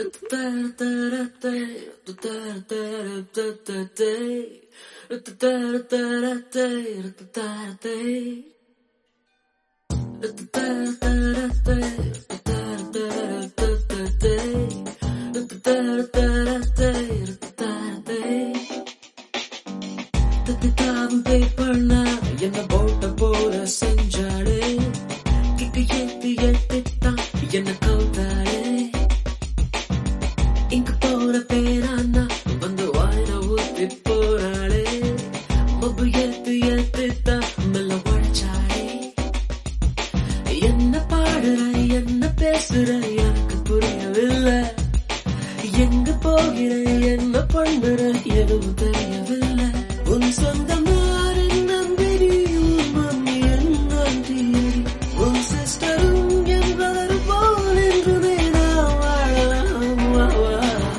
என்ன போட்ட போல செஞ்சாடு கிக்கு ஏத்தி ஏத்தித்தான் என்ன கவுத்தாடு இங்க போற பேரானா வந்து வாயில ஊத்தி போறாளே மொபு ஏத்து ஏத்தித்தான் மெல்ல உழைச்சாளே என்ன பாடுற என்ன பேசுற எனக்கு புரியவில்லை எங்க போகிற என்ன பண்ணுற எதுவும் தெரியவில்லை உன் சொந்தம் யாருன்னு நம்பினியும் மம்மி நன்றி உன் சிஸ்டரும் என் பிரதரும் போல் என்றுமே நான் வாழலாம் வா, வா.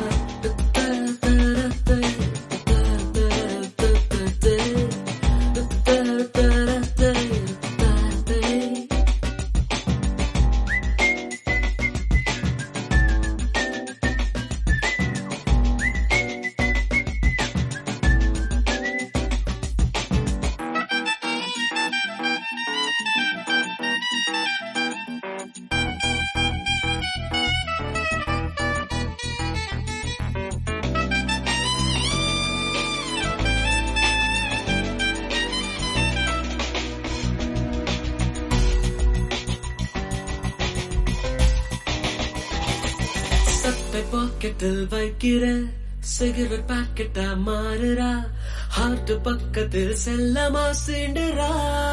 சட்டை பாக்கெட்டில் வைக்கிற சிகரெட் பாக்கெட்டா மாறுறா ஹார்ட் பக்கத்தில் செல்லமா சீண்டுறா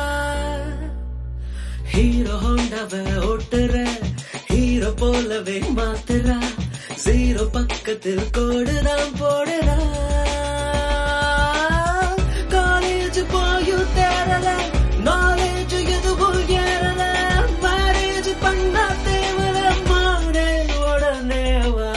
ஹீரோ ஹோண்டாவ ஓட்டுற ஹீரோ போலவே மாத்துறா ஜீரோ பக்கத்தில் கோடுதான் போடுறா காலேஜ் போயும் தேரல நாலேஜ் எதுவும் ஏறல மேரேஜ் பண்ண தேவல மாடே உடனே வா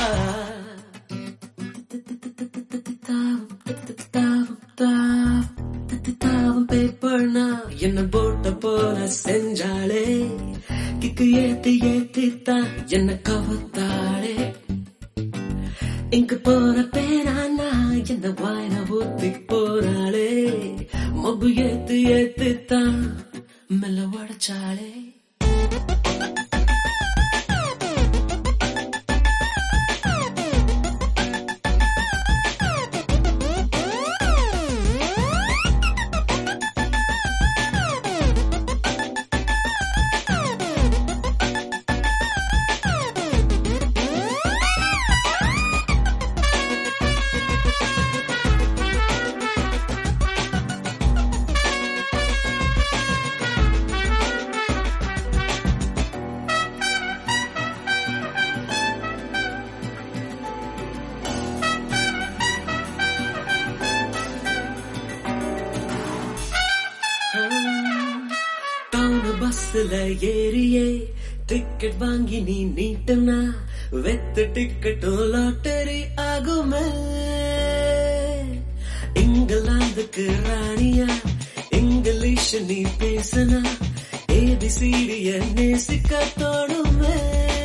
தாவம் பேப்பர்னா என்ன போட்ட போல செஞ்சாளே கிக்கு ஏத்தி ஏத்தித்தான் என்ன கவத்தாளே இங்க போற பேரானா என்ன வாயில ஊத்தி போறாளே மொபு ஏத்து ஏத்தித்தான் மெல்ல உடைச்சாளே டவுன் பஸ்ல ஏறியே டிக்கெட் வாங்கி நீ நீட்டுனா வெத்து டிக்கெட்டும் லாட்டரி ஆகுமே இங்கிலாந்துக்கு ராணியா இங்கிலீஷ் நீ பேசுனா ஏபிசிடிய நேசிக்க தோணுமே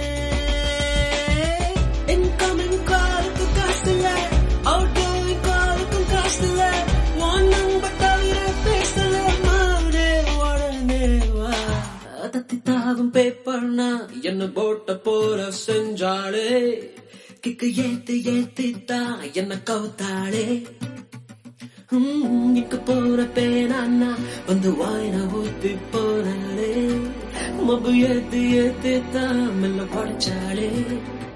இன்கமிங் காலுக்கு காசு இல்ல அவுட் கோயிங் காலுக்கும் காசு இல்ல ஒன் நம்பர் தவிர பேசல மாறே உடனே வா தத்தி தாவும் பேப்பர்னா என்ன போட்ட போற செஞ்சாளே கிக்கு ஏத்து ஏத்தித்தா என்ன கவுத்தாளே ஹம், இங்க போற பேனான்னா வந்து வாயின ஊத்தி போனாளே மபு ஏத்து ஏத்தித்தா மெல்ல படைச்சாளே